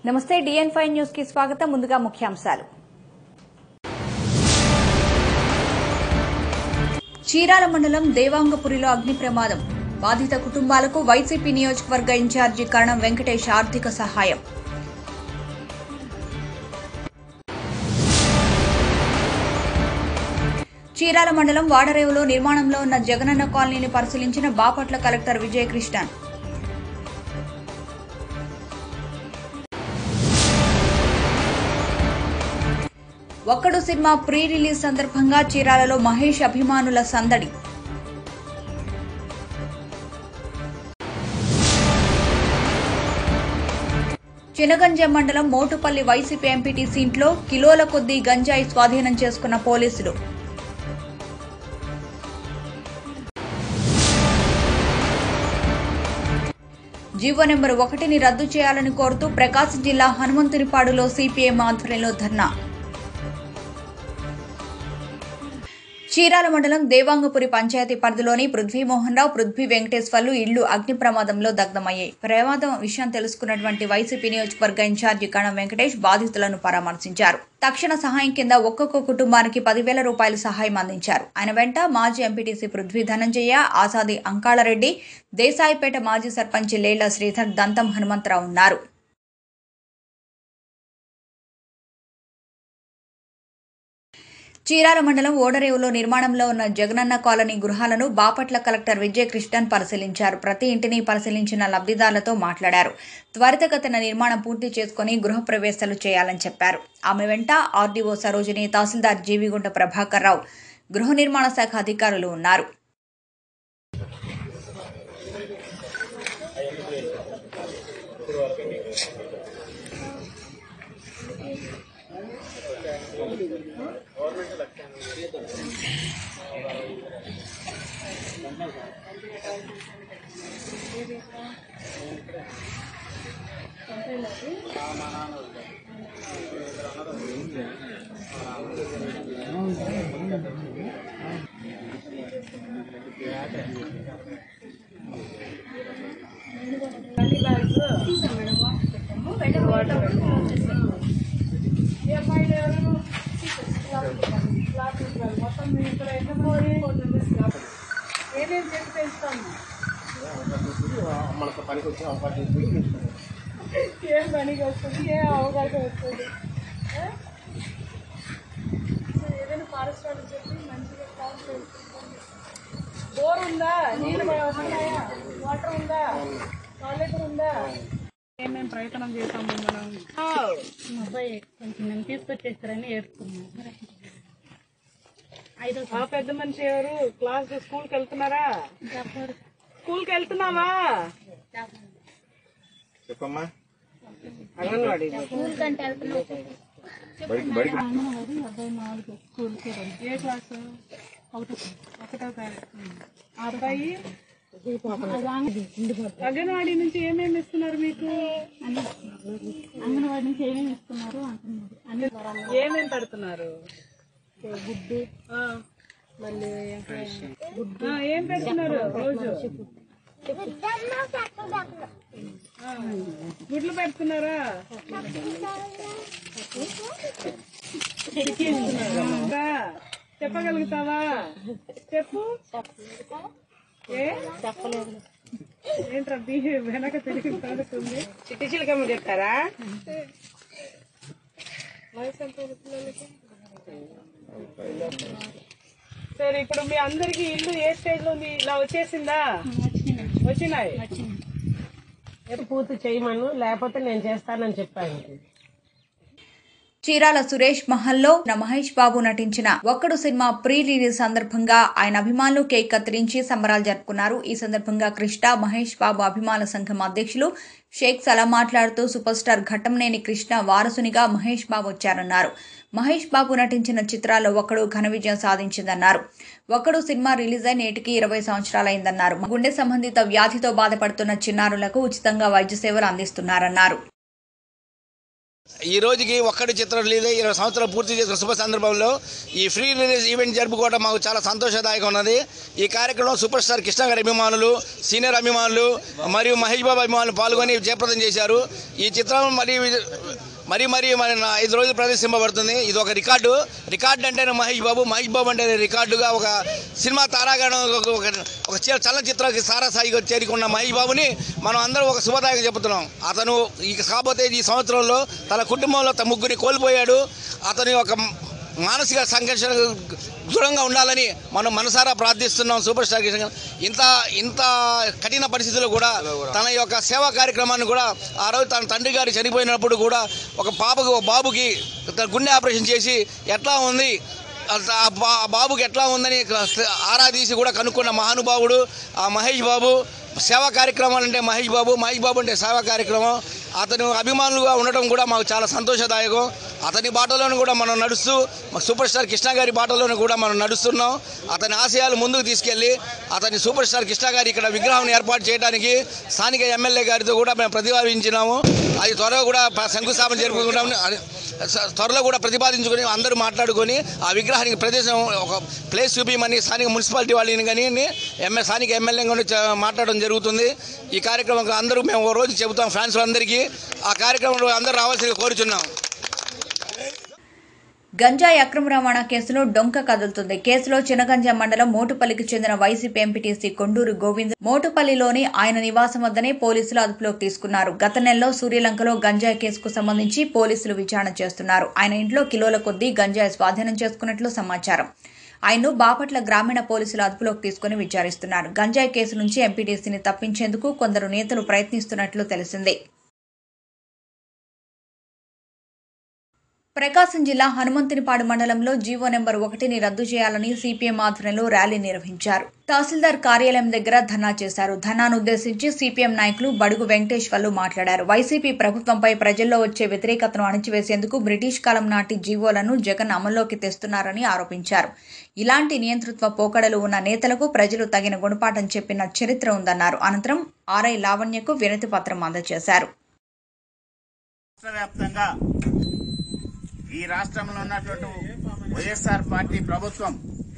నమస్తే డిఎన్ five news కి స్వాగతం ముందుగా ముఖ్యాంశాలు చీరాల మండలం దేవాంగపురిలో అగ్ని ప్రమాదం బాధిత కుటుంబాలకు వైసీపీ నియోజకవర్గ ఇన్ఛార్జి కరణం వెంకటేష్ ఆర్థిక సహాయం చీరాల మండలం వాడరేవులో నిర్మాణంలో ఉన్న జగనన్న కాలనీని పరిశీలించిన బాపట్ల కలెక్టర్ విజయకృష్ణన్ ఒక్కడు సినిమా ప్రీ రిలీజ్ సందర్భంగా చీరాలలో మహేష్ అభిమానుల సందడి చినగంజ మండలం మోటుపల్లి వైసీపీ ఎంపీటీసీ ఇంట్లో కిలోల కొద్దీ గంజాయి స్వాధీనం చేసుకున్న పోలీసులు జీవో నెంబర్ ఒకటిని రద్దు చేయాలని కోరుతూ ప్రకాశం జిల్లా హనుమంతునిపాడులో సిపిఎం ఆధ్వర్యంలో ధర్నా చీరాల మండలం దేవాంగపురి పంచాయతీ పరిధిలోని పృథ్వీమోహన్ రావు పృథ్వీ వెంకటేశ్వర్లు ఇళ్లు అగ్ని ప్రమాదంలో దగ్ధమయ్యాయి ప్రమాదం విషయం తెలుసుకున్నటువంటి వైసీపీ నియోజకవర్గ ఇన్ఛార్జి కణం వెంకటేష్ బాధితులను పరామర్శించారు తక్షణ సహాయం కింద ఒక్కొక్క కుటుంబానికి పదివేల రూపాయల సహాయం అందించారు ఆయన వెంట మాజీ ఎంపీటీసీ పృథ్వీ ధనంజయ ఆసాది అంకాళరెడ్డి దేశాయిపేట మాజీ సర్పంచ్ లేళ్ల శ్రీధర్ దంతం హనుమంతరావు ఉన్నారు చీరాల మండలం ఓడరేవులో నిర్మాణంలో ఉన్న జగనన్న కాలనీ గృహాలను బాపట్ల కలెక్టర్ విజయకృష్ణన్ పరిశీలించారు ప్రతి ఇంటిని పరిశీలించిన లబ్ధిదారులతో మాట్లాడారు త్వరితగతిన నిర్మాణం పూర్తి చేసుకుని గృహప్రవేశాలు చేయాలని చెప్పారు ఆమె వెంట ఆర్డీఓ సరోజిని తహసీల్దార్ జీవిగుంట ప్రభాకర్ రావు గృహ నిర్మాణ శాఖ అధికారులు ఉన్నారు ఏమేమి చెప్పి పెంచుతాము మనకు పనికి వచ్చే అవకాశం ఉంటుంది ఏం పనికి వస్తుంది ఏ అవకాశం వస్తుంది ఆ? సో ఏదైనా ఫారెస్ట్ వాళ్ళకి చెప్పి మంచిగా కాల్ చేసుకుంటాం బోర్ ఉందా నీళ్ళు వస్తున్నాయా వాటర్ ఉందా టాయిలెట్ ఉందా ఏమేమి ప్రయత్నం చేసాము మనం మా అబ్బాయి కొంచెం నన్ను తీసుకొచ్చేస్తారని ఏడుస్తున్నాను ఐదో ఆ పెద్ద మనిషి ఎవరు క్లాస్ స్కూల్కి వెళ్తున్నారా చెప్పారు స్కూల్కి వెళ్తున్నావా చెప్పమ్మా అంగన్వాడీ స్కూల్ కంటే వెళ్తున్నాం బడికి అంగన్వాడి అబ్బాయి నాలుగు స్కూల్కి వెళ్ళాలి ఏ క్లాసు ఒకటో ఒకటో తారీఖు ఆ అబ్బాయి అది ఆంగది ఉండిపోతుంది అంగన్వాడీ నుంచి ఏమేమి ఇస్తున్నారు మీకు అని అంగన్వాడి నుంచి ఏమేమి ఇస్తున్నారు అంటున్నారు అన్ని ఏమేమి పెడుతున్నారు గుడ్డు ఆ, మళ్ళీ ఆ, ఏం పెడుతున్నారు రోజు ఆ, గుడ్లు పెడుతున్నారా చిక్కి ఇస్తున్నారా? ఇంకా చెప్పగలుగుతావా చెప్పు ఏ చెప్పలేదు ఏంట్రా బీ వెనక తిరిగి పడుతుంది చిట్టి చిలకమ్మ చెప్తారా వయసు ఎంత ఉంది పిల్లలకి? సరే ఇప్పుడు మీ అందరికి ఇల్లు ఏ స్టేజ్ లో ఉంది ఇలా వచ్చేసిందా వచ్చినాయి ఎప్పుడు పూర్తి చేయమను లేకపోతే నేను చేస్తానని చెప్పాను చీరాల సురేష్ మహల్లో నా మహేష్ బాబు నటించిన ఒక్కడు సినిమా ప్రీ రిలీజ్ సందర్భంగా ఆయన అభిమానులు కేక్ కత్తిరించి సంబరాలు జరుపుకున్నారు ఈ సందర్భంగా కృష్ణ మహేష్ బాబు అభిమాన సంఘం అధ్యక్షులు షేక్ సలా మాట్లాడుతూ సూపర్ స్టార్ ఘట్టంనేని కృష్ణ వారసునిగా మహేష్ బాబు వచ్చారన్నారు మహేష్ బాబు నటించిన చిత్రాల్లో ఒకడు ఘన విజయం సాధించిందన్నారు ఒకడు సినిమా రిలీజ్ అయి నేటికి ఇరవై సంవత్సరాలైందన్నారు గుండె సంబంధిత వ్యాధితో బాధపడుతున్న చిన్నారులకు ఉచితంగా వైద్య సేవలు అందిస్తున్నారన్నారు ఈ రోజుకి ఒక్కటి చిత్రం రిలీజ్ అయ్యి ఇరవై సంవత్సరాలు పూర్తి చేసిన శుభ సందర్భంలో ఈ ఫ్రీ రిలీజ్ ఈవెంట్ జరుపుకోవడం మాకు చాలా సంతోషదాయకంగా ఉన్నది ఈ కార్యక్రమం సూపర్ స్టార్ కృష్ణ గారి అభిమానులు సీనియర్ అభిమానులు మరియు మహేష్ బాబు అభిమానులు పాల్గొని జయప్రదం చేశారు ఈ చిత్రం మరి మరీ మరీ మరి నా ఐదు రోజులు ప్రదర్శింపబడుతుంది ఇది ఒక రికార్డు రికార్డు అంటేనే మహేష్ బాబు మహేష్ బాబు అంటే రికార్డుగా ఒక సినిమా తారాగణం ఒక- ఒక ఒక చి- చలనచిత్రానికి సారాసాయిగా చేరుకున్న మహేష్ బాబుని మనం అందరం ఒక శుభదాయకం చెబుతున్నాం అతను ఇక కాకపోతే ఈ సంవత్సరంలో తన కుటుంబంలో తన ముగ్గురిని కోల్పోయాడు అతని ఒక మానసిక సంఘర్షణ దూరంగా ఉండాలని మనం మనసారా ప్రార్థిస్తున్నాం సూపర్ స్టార్ కిషన్ గారు. ఇంత ఇంత కఠిన పరిస్థితుల్లో కూడా తన యొక్క సేవా కార్యక్రమాన్ని కూడా ఆ రోజు తన తండ్రి గారు చనిపోయినప్పుడు కూడా ఒక పాపకు ఒక బాబుకి తన గుండె ఆపరేషన్ చేసి ఎట్లా ఉంది ఆ బా- ఆ బాబుకి ఎట్లా ఉందని ఆరా తీసి కూడా కనుక్కున్న మహానుభావుడు ఆ మహేష్ బాబు సేవా కార్యక్రమాలు అంటే మహేష్ బాబు మహేష్ బాబు అంటే సేవా కార్యక్రమం అతను అభిమానులుగా ఉండటం కూడా మాకు చాలా సంతోషదాయకం అతని బాటలోనే కూడా మనం నడుస్తూ మా సూపర్ స్టార్ కృష్ణ గారి బాటలోనే కూడా మనం నడుస్తున్నాం అతని ఆశయాలు ముందుకు తీసుకెళ్లి అతని సూపర్ స్టార్ కృష్ణ గారి ఇక్కడ విగ్రహం ఏర్పాటు చేయడానికి స్థానిక ఎమ్మెల్యే గారితో కూడా మేము ప్రతిపాదించినాము అది త్వరగా కూడా ప- శంకుస్థాపన జరుపుకుంటాం అది స- త్వరలో కూడా ప్రతిపాదించుకొని అందరూ మాట్లాడుకొని ఆ విగ్రహానికి ప్రదేశం ఒక ప్లేస్ చూపించమని స్థానిక మున్సిపాలిటీ వాళ్ళని కానీ ఎమ్మె స్థానిక ఎమ్మెల్యే కూడా చ- మాట్లాడడం జరుగుతుంది ఈ కార్యక్రమం అందరూ మేము ఒక రోజు చెబుతాం ఫ్యాన్స్ అందరికీ ఆ కార్యక్రమంలో అందరూ రావాల్సిందిగా కోరుచున్నాం గంజాయి అక్రమ రవాణా కేసులో డొంక కదులుతుంది కేసులో చినగంజా మండలం మోటుపల్లికి చెందిన వైసీపీ ఎంపీటీసీ కొండూరు గోవింద్ మోటుపల్లిలోని ఆయన నివాసం వద్దనే పోలీసులు అదుపులోకి తీసుకున్నారు గత నెలలో సూర్యలంకలో గంజాయి కేసుకు సంబంధించి పోలీసులు విచారణ చేస్తున్నారు ఆయన ఇంట్లో కిలోల కొద్దీ గంజాయి స్వాధీనం చేసుకున్నట్లు సమాచారం ఆయన్ను బాపట్ల గ్రామీణ పోలీసులు అదుపులోకి తీసుకుని విచారిస్తున్నారు గంజాయి కేసు నుంచి ఎంపీటీసీని తప్పించేందుకు కొందరు నేతలు ప్రయత్నిస్తున్నట్లు తెలిసింది ప్రకాశం జిల్లా హనుమంతునిపాడు మండలంలో జీవో నెంబర్ ఒకటిని రద్దు చేయాలని సిపిఎం ఆధ్వర్యంలో ర్యాలీ నిర్వహించారు తహసీల్దార్ కార్యాలయం దగ్గర ధర్నా చేశారు ధర్నాను ఉద్దేశించి సిపిఎం నాయకులు బడుగు వెంకటేశ్వర్లు మాట్లాడారు వైసీపీ ప్రభుత్వంపై ప్రజల్లో వచ్చే వ్యతిరేకతను అణిచివేసేందుకు బ్రిటిష్ కాలం నాటి జీవోలను జగన్ అమల్లోకి తెస్తున్నారని ఆరోపించారు ఇలాంటి నియంతృత్వ పోకడలు ఉన్న నేతలకు ప్రజలు తగిన గుణపాఠం చెప్పిన చరిత్ర ఉందన్నారు అనంతరం ఆర్ఐ లావణ్యకు వినతి పత్రం అందజేశారు రాష్ట్ర వ్యాప్తంగా ఈ రాష్ట్రంలో ఉన్నటువంటి వైఎస్ఆర్ పార్టీ ప్రభుత్వం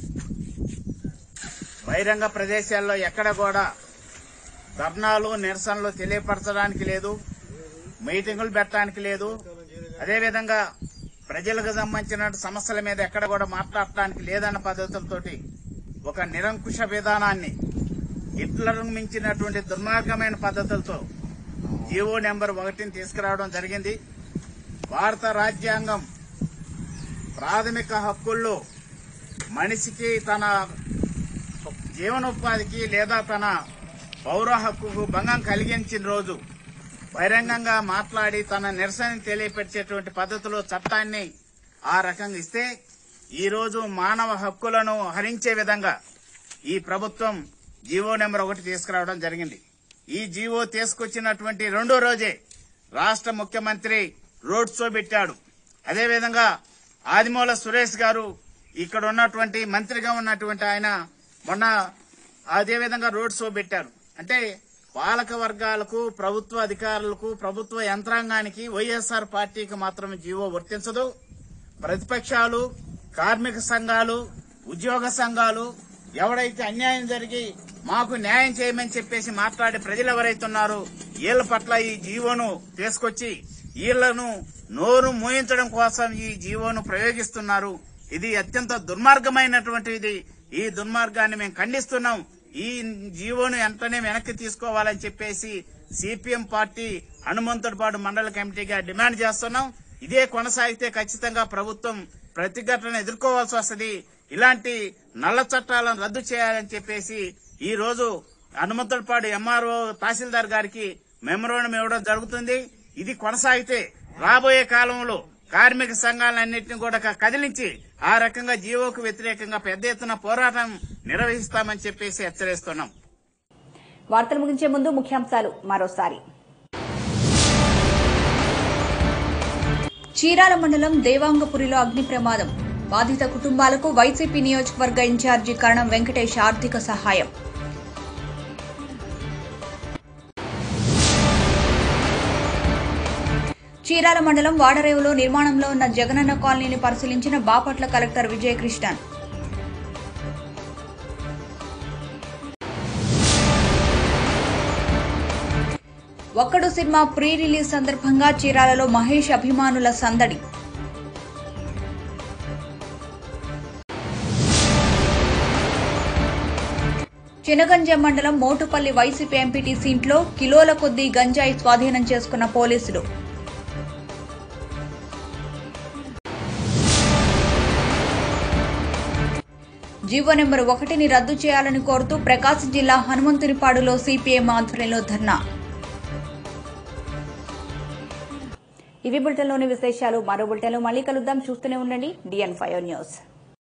బహిరంగ ప్రదేశాల్లో ఎక్కడ కూడా ధర్నాలు నిరసనలు తెలియపరచడానికి లేదు మీటింగులు పెట్టడానికి లేదు అదేవిధంగా ప్రజలకు సంబంధించిన సమస్యల మీద ఎక్కడ కూడా మాట్లాడటానికి లేదన్న పద్ధతులతోటి ఒక నిరంకుశ విధానాన్ని హిట్లర్ మించినటువంటి దుర్మార్గమైన పద్ధతులతో జీవో నెంబర్ ఒకటిని తీసుకురావడం జరిగింది భారత రాజ్యాంగం ప్రాథమిక హక్కుల్లో మనిషికి తన జీవనోపాధికి లేదా తన పౌర హక్కుకు భంగం కలిగించిన రోజు బహిరంగంగా మాట్లాడి తన నిరసన తెలియపరిచేటువంటి పద్ధతిలో చట్టాన్ని ఆ రకంగా ఇస్తే ఈ రోజు మానవ హక్కులను హరించే విధంగా ఈ ప్రభుత్వం జీవో నెంబర్ ఒకటి తీసుకురావడం జరిగింది ఈ జీవో తీసుకొచ్చినటువంటి రెండో రోజే రాష్ట్ర ముఖ్యమంత్రి రోడ్ షో పెట్టాడు అదేవిధంగా ఆదిమూల సురేష్ గారు ఇక్కడ ఉన్నటువంటి మంత్రిగా ఉన్నటువంటి ఆయన మొన్న అదేవిధంగా రోడ్ షో పెట్టారు అంటే పాలక వర్గాలకు ప్రభుత్వ అధికారులకు ప్రభుత్వ యంత్రాంగానికి వైఎస్ఆర్ పార్టీకి మాత్రమే జీవో వర్తించదు ప్రతిపక్షాలు కార్మిక సంఘాలు ఉద్యోగ సంఘాలు ఎవడైతే అన్యాయం జరిగి మాకు న్యాయం చేయమని చెప్పేసి మాట్లాడే ప్రజలు ఎవరైతే ఉన్నారో వీళ్ళ పట్ల ఈ జీవోను తీసుకొచ్చి వీళ్లను నోరు మూయించడం కోసం ఈ జీవోను ప్రయోగిస్తున్నారు ఇది అత్యంత దుర్మార్గమైనటువంటిది ఈ దుర్మార్గాన్ని మేము ఖండిస్తున్నాం ఈ జీవోను వెంటనే వెనక్కి తీసుకోవాలని చెప్పేసి సిపిఎం పార్టీ హనుమంతుడిపాడు మండల కమిటీగా డిమాండ్ చేస్తున్నాం ఇదే కొనసాగితే ఖచ్చితంగా ప్రభుత్వం ప్రతిఘటన ఎదుర్కోవాల్సి వస్తుంది ఇలాంటి నల్ల చట్టాలను రద్దు చేయాలని చెప్పేసి ఈ రోజు హనుమంతుడిపాడు ఎంఆర్ఓ తహసీల్దార్ గారికి మెమోరాండం ఇవ్వడం జరుగుతుంది ఇది కొనసాగితే రాబోయే కాలంలో కార్మిక సంఘాలన్నింటినీ కూడా క- కదిలించి ఆ రకంగా జీవోకు వ్యతిరేకంగా పెద్ద ఎత్తున పోరాటం నిర్వహిస్తామని చెప్పేసి హెచ్చరిస్తున్నాం వార్తలు ముగించే ముందు ముఖ్యాంశాలు మరోసారి చీరాల మండలం దేవాంగపురిలో అగ్ని ప్రమాదం బాధిత కుటుంబాలకు వైసీపీ నియోజకవర్గ ఇన్ఛార్జి కరణం వెంకటేష్ ఆర్థిక సహాయం చీరాల మండలం వాడరేవులో నిర్మాణంలో ఉన్న జగనన్న కాలనీని పరిశీలించిన బాపట్ల కలెక్టర్ విజయకృష్ణన్ ఒక్కడు సినిమా ప్రీ రిలీజ్ సందర్భంగా చీరాలలో మహేష్ అభిమానుల సందడి చినగంజ మండలం మోటుపల్లి వైసీపీ ఎంపీటీసీ ఇంట్లో కిలోల కొద్దీ గంజాయి స్వాధీనం చేసుకున్న పోలీసులు జీవో నెంబర్ ఒకటిని రద్దు చేయాలని కోరుతూ ప్రకాశం జిల్లా హనుమంతునిపాడులో సిపిఎం ఆధ్వర్యంలో ధర్నా ఇవి బులెటిన్లోని విశేషాలు మరో బులెటిన్లో మళ్ళీ కలుద్దాం చూస్తూనే ఉండండి డిఎన్ ఫైవ్ న్యూస్